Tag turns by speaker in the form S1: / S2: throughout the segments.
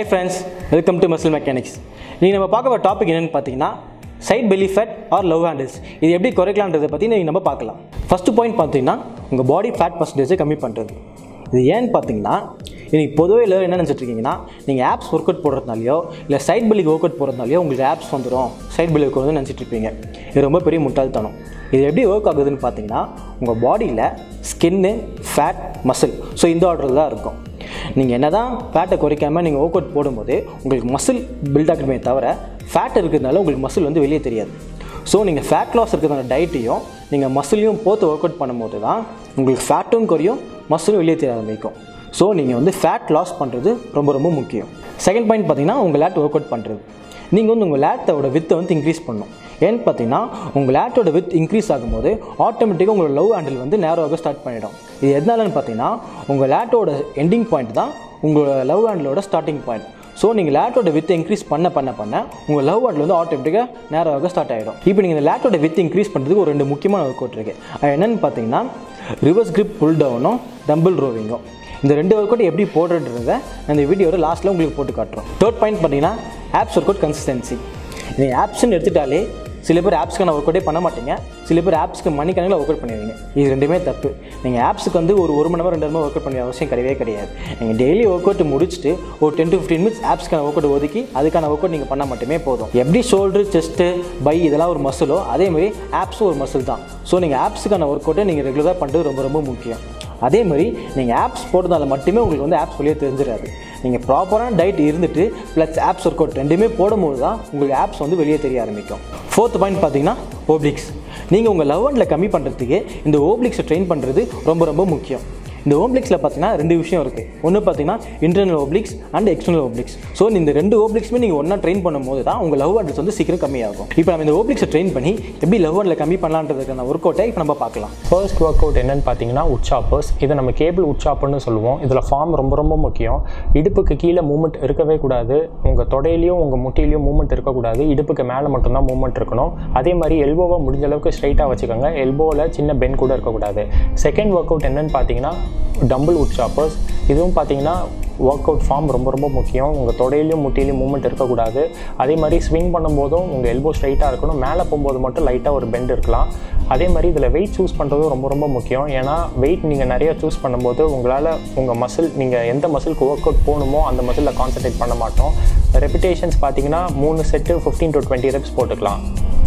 S1: hi friends welcome to muscle mechanics நீங்கள் நம்ம பார்க்க போகிற டாபிக் என்னென்னு பார்த்தீங்கன்னா side belly fat or love handles இது எப்படி குறைக்கலான்றதை பற்றி நீங்கள் நம்ம பார்க்கலாம் ஃபஸ்ட்டு பாயிண்ட் பார்த்தீங்கன்னா உங்கள் பாடி ஃபேட் பர்சன்டேஜை கம்மி பண்ணுறது இது ஏன்னு பார்த்தீங்கன்னா இன்னைக்கு பொதுவே எல்லோரும் என்ன நினச்சிட்டு இருக்கீங்கன்னா நீங்கள் ஆப்ஸ் ஒர்க் அவுட் போடுறதுனாலையோ இல்லை சைட் பெல்லிக்கு ஒர்க் அவுட் போடுறதுனாலையோ உங்களுக்கு ஆப்ஸ் வந்துடும் சைட் பெல்லி ஒர்க் வந்து நினச்சிட்டு இருப்பீங்க இது ரொம்ப பெரிய முட்டாள்தனம் இது எப்படி ஒர்க் ஆகுதுன்னு பார்த்தீங்கன்னா உங்கள் பாடியில் ஸ்கின்னு ஃபேட் மசில் ஸோ இந்த ஆர்டரில் தான் இருக்கும் நீங்கள் என்ன தான் ஃபேட்டை குறைக்காமல் நீங்கள் ஒர்க் அவுட் போடும்போது உங்களுக்கு மசில் பில்ட் ஆகணுமே தவிர ஃபேட் இருக்கிறதுனால உங்களுக்கு மசில் வந்து வெளியே தெரியாது ஸோ நீங்கள் ஃபேட் லாஸ் இருக்கிறதான டயட்டையும் நீங்கள் மசிலையும் போட்டு ஒர்க் அவுட் பண்ணும்போது தான் உங்களுக்கு ஃபேட்டும் குறையும் மசிலும் வெளியே தெரிய ஆரம்பிக்கும் ஸோ நீங்கள் வந்து ஃபேட் லாஸ் பண்ணுறது ரொம்ப ரொம்ப முக்கியம் செகண்ட் பாயிண்ட் பார்த்தீங்கன்னா உங்கள் லேட் ஒர்க் அவுட் பண்ணுறது நீங்கள் வந்து உங்கள் லேட்டோட வித்தை வந்து இன்க்ரீஸ் பண்ணணும் ஏன்னு பார்த்தீங்கன்னா உங்கள் லேட்டோட வித் இன்க்ரீஸ் ஆகும்போது ஆட்டோமேட்டிக்காக உங்களோட லவ் ஹேண்டில் வந்து நேரோவாக ஸ்டார்ட் பண்ணிடும் இது எதனாலன்னு பார்த்தீங்கன்னா உங்கள் லேட்டோட எண்டிங் பாயிண்ட் தான் உங்களோட லவ் ஹேண்டிலோட ஸ்டார்டிங் பாயிண்ட் ஸோ நீங்கள் லேட்டோட வித் இன்க்ரீஸ் பண்ண பண்ண பண்ண உங்கள் லவ் ஹேண்டில் வந்து ஆட்டோமேட்டிக்காக நேரோவாக ஸ்டார்ட் ஆகிடும் இப்போ நீங்கள் இந்த லேட்டோட வித் இன்க்ரீஸ் பண்ணுறதுக்கு ஒரு ரெண்டு முக்கியமான ஒர்க் அவுட் இருக்குது அது என்னென்னு பார்த்தீங்கன்னா ரிவர்ஸ் கிரிப் புல் டவுனும் டம்பிள் ரோவிங்கும் இந்த ரெண்டு ஒர்க் அவுட் எப்படி போடுறன்றத நான் இந்த வீடியோட லாஸ்ட்டில் உங்களுக்கு போட்டு காட்டுறோம் தேர்ட் பாயிண்ட் பார்த்தீங்கன்னா ஆப்ஸ் ஒர்க் அவுட் கன்சிஸ்டன்சி நீங்கள் ஆப்ஸ்ன்னு எடுத்துட்டாலே சில பேர் ஆப்ஸ்க்கான ஒர்க் அவுட்டே பண்ண மாட்டீங்க சில பேர் ஆப்ஸ்க்கு மணிக்கணக்கில் ஒர்க் அவுட் பண்ணுவீங்க இது ரெண்டுமே தப்பு நீங்கள் ஆப்ஸுக்கு வந்து ஒரு ஒரு மணி நேரம் ரெண்டு மணி நேரம் ஒர்க் அவுட் பண்ண அவசியம் கிடையவே கிடையாது நீங்கள் டெய்லி ஒர்க் அவுட் முடிச்சுட்டு ஒரு டென் டு ஃபிஃப்டீன் மினிட்ஸ் ஆப்ஸ்க்கான ஒர்க் அவுட் ஒதுக்கி அதுக்கான ஒர்க் அவுட் நீங்கள் பண்ணால் மட்டுமே போதும் எப்படி ஷோல்டர் செஸ்ட்டு பை இதெல்லாம் ஒரு மசிலோ அதேமாதிரி ஆப்ஸும் ஒரு மசில் தான் ஸோ நீங்கள் ஆப்ஸுக்கான ஒர்க் அவுட்டை நீங்கள் ரெகுலராக பண்ணுறது ரொம்ப ரொம்ப முக்கியம் அதே மாதிரி நீங்கள் ஆப்ஸ் போடுறதால மட்டுமே உங்களுக்கு வந்து ஆப்ஸ் வெளியே தெரிஞ்சிடாது நீங்கள் ப்ராப்பரான டயட் இருந்துட்டு ப்ளஸ் ஆப்ஸ் ஒர்க் அவுட் ரெண்டுமே போடும்போது தான் உங்களுக்கு ஆப்ஸ் வந்து வெளியே தெரிய ஆரம்பிக்கும் ஃபோர்த் பாயிண்ட் பார்த்தீங்கன்னா ஓப்ளிக்ஸ் நீங்கள் உங்கள் லவ் அண்டில் கம்மி பண்ணுறதுக்கு இந்த ஓப்ளிக்ஸை ட்ரெயின் பண்ணுறது ரொம்ப ரொம்ப முக்கியம் இந்த ஓப்ளிக்ஸில் பார்த்தீங்கன்னா ரெண்டு விஷயம் இருக்குது ஒன்று பார்த்தீங்கன்னா internal obliques and external obliques so இந்த ரெண்டு ஓப்ளிக்ஸுமே நீங்கள் ஒன்றா ட்ரெயின் பண்ணும்போது தான் உங்கள் லவ் அட்ரஸ் வந்து சீக்கிரம் கம்மியாகும் இப்போ நம்ம இந்த ஓப்ளிக்ஸை ட்ரெயின் பண்ணி எப்படி லவ் அண்டில் கம்மி பண்ணலான்றதுக்கான ஒர்க் அவுட்டை இப்போ நம்ம பார்க்கலாம்
S2: ஃபர்ஸ்ட் ஒர்க் அவுட் என்னன்னு பார்த்தீங்கன்னா உச்சாப்பர்ஸ் இதை நம்ம கேபிள் உச்சாப்பர்னு சொல்லுவோம் இதில் ஃபார்ம் ரொம்ப ரொம்ப முக்கியம் இடுப்புக்கு கீழே மூமெண்ட் இருக்கவே கூடாது உங்கள் தொடையிலையும் உங்கள் முட்டிலையும் மூமெண்ட் இருக்கக்கூடாது இடுப்புக்கு மேலே மட்டும்தான் மூமெண்ட் இருக்கணும் அதே மாதிரி எல்போவை முடிஞ்ச அளவுக்கு ஸ்ட்ரைட்டாக வச்சுக்கோங்க எல்போவில் சின்ன பென் கூட இருக்கக்கூடாது செகண்ட் ஒர்க் அவுட் என்னன்னு பார்த்தீங்கன்னா டம்பிள் உட் சாப்பர்ஸ் இதுவும் பார்த்தீங்கன்னா ஒர்க் அவுட் ஃபார்ம் ரொம்ப ரொம்ப முக்கியம் உங்கள் தொடையிலையும் முட்டிலையும் மூமெண்ட் இருக்கக்கூடாது அதே மாதிரி ஸ்விங் பண்ணும்போதும் உங்கள் எல்போ ஸ்ட்ரைட்டாக இருக்கணும் மேலே போகும்போது மட்டும் லைட்டாக ஒரு பெண்ட் இருக்கலாம் அதே மாதிரி இதில் வெயிட் சூஸ் பண்ணுறதும் ரொம்ப ரொம்ப முக்கியம் ஏன்னா வெயிட் நீங்கள் நிறைய சூஸ் பண்ணும்போது உங்களால் உங்கள் மசில் நீங்கள் எந்த மசிலுக்கு ஒர்க் அவுட் போகணுமோ அந்த மசிலில் கான்சன்ட்ரேட் பண்ண மாட்டோம் ரெப்பிடேஷன்ஸ் பார்த்தீங்கன்னா மூணு set fifteen to twenty reps போட்டுக்கலாம்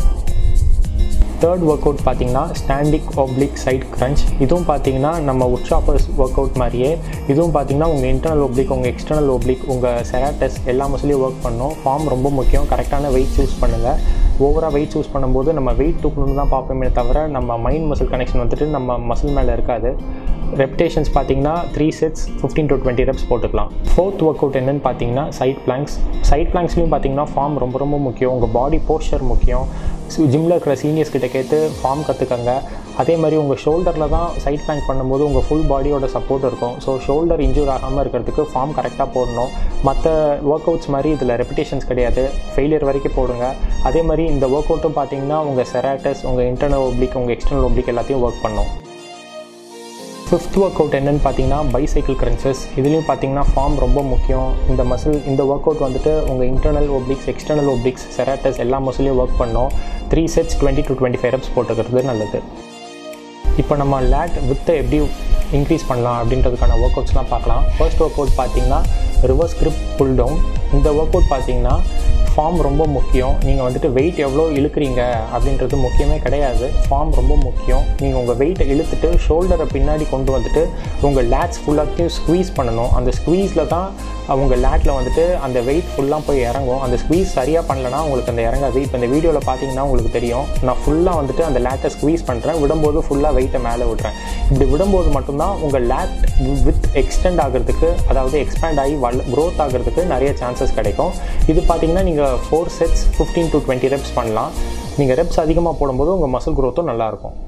S2: தேர்ட் ஒர்க் அவுட் பார்த்தீங்கன்னா ஸ்டாண்டிக் ஒப்ளிக் சைட் க்ரன்ச் இதுவும் பார்த்தீங்கன்னா நம்ம உட்ஷாப்பர்ஸ் ஒர்க் அவுட் மாதிரியே இதுவும் பார்த்தீங்கன்னா உங்கள் இன்டர்னல் ஒப்ளிக் உங்கள் எக்ஸ்டர்னல் ஒப்ளிக் உங்கள் செராட்டஸ் எல்லா மசிலையும் ஒர்க் பண்ணும் ஃபார்ம் ரொம்ப முக்கியம் கரெக்டான வெயிட் சூஸ் பண்ணுங்கள் ஓவராக வெயிட் சூஸ் பண்ணும்போது நம்ம வெயிட் தூக்கணும்னு தான் பார்ப்போமே தவிர நம்ம மைண்ட் மசில் கனெக்ஷன் வந்துட்டு நம்ம மசில் மேலே இருக்காது ரெப்டேஷன்ஸ் பார்த்தீங்கன்னா three sets fifteen to twenty reps போட்டுக்கலாம் ஃபோர்த் ஒர்க் அவுட் என்னன்னு பார்த்தீங்கன்னா சைட் பிளாங்க்ஸ் சைட் பிளாங்க்ஸ்லையும் பார்த்தீங்கன்னா ஃபார்ம் ரொம்ப ரொம்ப முக்கியம் உங்கள் பாடி போஸ்டர் முக்கியம் ஜிம்மில் இருக்கிற சீனியர்ஸ் கிட்ட கேட்டு ஃபார்ம் கற்றுக்கங்க அதே மாதிரி உங்கள் ஷோல்டரில் தான் சைட் பிளாங்க் பண்ணும்போது உங்கள் ஃபுல் பாடியோட சப்போர்ட் இருக்கும் ஸோ ஷோல்டர் இன்ஜூர் ஆகாமல் இருக்கிறதுக்கு ஃபார்ம் கரெக்டாக போடணும் மற்ற ஒர்க் அவுட்ஸ் மாதிரி இதில் ரெப்பிடேஷன்ஸ் கிடையாது ஃபெயிலியர் வரைக்கும் போடுங்க அதே மாதிரி இந்த ஒர்க் அவுட்டும் பார்த்தீங்கன்னா உங்கள் செராட்டஸ் உங்கள் இன்டர்னல் ஒப்ளிக் உங்கள் எக்ஸ்டர்னல் ஒப்ளிக் எல்லாத்தையும் ஒர்க் பண்ணும் ஃபிஃப்த் ஒர்க் அவுட் என்னென்னு பார்த்தீங்கன்னா பைசைக்கிள் கிரன்ச்சஸ் இதுலேயும் பார்த்தீங்கன்னா ஃபார்ம் ரொம்ப முக்கியம் இந்த மசில் இந்த ஒர்க் அவுட் வந்துட்டு உங்கள் இன்டர்னல் ஒப்ளிக்ஸ் எக்ஸ்டர்னல் ஒப்ளிக்ஸ் செராட்டஸ் எல்லா மசிலையும் ஒர்க் பண்ணோம் three sets twenty to twenty five reps போட்டுக்கிறது நல்லது இப்போ நம்ம லேட் வித்தை எப்படி இன்க்ரீஸ் பண்ணலாம் அப்படின்றதுக்கான ஒர்க் அவுட்ஸ்லாம் பார்க்கலாம் ஃபர்ஸ்ட் ஒர்க் அவுட் பார்த்தீங்கன்னா ரிவர்ஸ் கிரிப் புல் டவுன் இந்த ஒர்க் அவுட் பார்த்தீங்கன்னா ஃபார்ம் ரொம்ப முக்கியம் நீங்கள் வந்துட்டு வெயிட் எவ்வளோ இழுக்கிறீங்க அப்படின்றது முக்கியமே கிடையாது ஃபார்ம் ரொம்ப முக்கியம் நீங்கள் உங்கள் வெயிட்டை இழுத்துட்டு ஷோல்டரை பின்னாடி கொண்டு வந்துட்டு உங்கள் லேட்ஸ் ஃபுல்லாத்தையும் ஸ்குவீஸ் பண்ணணும் அந்த ஸ்குவீஸில் தான் அவங்க லேட்டில் வந்துட்டு அந்த வெயிட் ஃபுல்லாக போய் இறங்கும் அந்த ஸ்குவீஸ் சரியாக பண்ணலனா உங்களுக்கு அந்த இறங்காது இப்போ இந்த வீடியோவில் பார்த்தீங்கன்னா உங்களுக்கு தெரியும் நான் ஃபுல்லாக வந்துட்டு அந்த லேட்டை ஸ்குவீஸ் பண்ணுறேன் விடும்போது ஃபுல்லாக வெயிட்டை மேலே விடுறேன் இப்படி விடும்போது மட்டும்தான் உங்கள் லேட் வித் எக்ஸ்டெண்ட் ஆகிறதுக்கு அதாவது எக்ஸ்பேண்ட் ஆகி வள க்ரோத் ஆகிறதுக்கு நிறைய சான்சஸ் கிடைக்கும் இது பார்த்தீங்கன்னா நீங்கள் four sets fifteen to twenty reps பண்ணலாம் நீங்கள் ரெப்ஸ் அதிகமாக போடும்போது உங்கள் மசில் க்ரோத்தும் நல்லாயிருக்கும்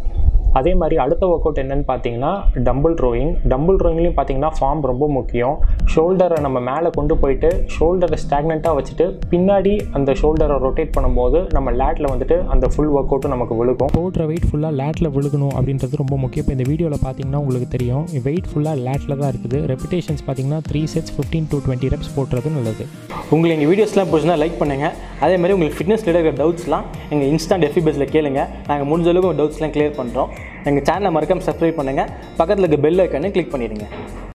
S2: அதே மாதிரி அடுத்த ஒர்க் அவுட் என்னன்னு பார்த்தீங்கன்னா டம்பிள் ரோயிங் டம்பிள் ரோயிங்லையும் பார்த்தீங்கன்னா ஃபார்ம் ரொம்ப முக்கியம் ஷோல்டரை நம்ம மேலே கொண்டு போயிட்டு ஷோல்டரை ஸ்டாக்னண்ட்டாக வச்சுட்டு பின்னாடி அந்த ஷோல்டரை ரொட்டேட் பண்ணும்போது நம்ம லேட்டில் வந்துட்டு அந்த ஃபுல் ஒர்க் அவுட்டும் நமக்கு விழுகும்
S3: போடுற வெயிட் ஃபுல்லாக லேட்டில் விழுகணும் அப்படின்றது ரொம்ப முக்கியம் இப்போ இந்த வீடியோவில் பார்த்தீங்கன்னா உங்களுக்கு தெரியும் வெயிட் ஃபுல்லாக லேட்டில் தான் இருக்குது ரெப்பிடேஷன்ஸ் பார்த்தீங்கன்னா three sets fifteen to twenty reps போட்டுறது நல்லது
S1: உங்களுக்கு எங்கள் வீடியோஸ்லாம் பிடிச்சினா லைக் பண்ணுங்கள் அதே மாதிரி உங்களுக்கு ஃபிட்னஸ் ரிலேட்டட் டவுட்ஸ்லாம் எங்கள் இன்ஸ்டாண்ட் எஃபி பேஸில் கேளுங்க நாங்கள் முடிஞ்ச அளவுக்கு டவுட்ஸ்லாம் கிளியர் பண்ணுறோம் எங்கள் சேனலை மறக்காம சப்ஸ்கிரைப் பண்ணுங்கள் பக்கத்தில் இருக்க பெல் ஐக்கானே கிளிக் பண்ணிடுங்க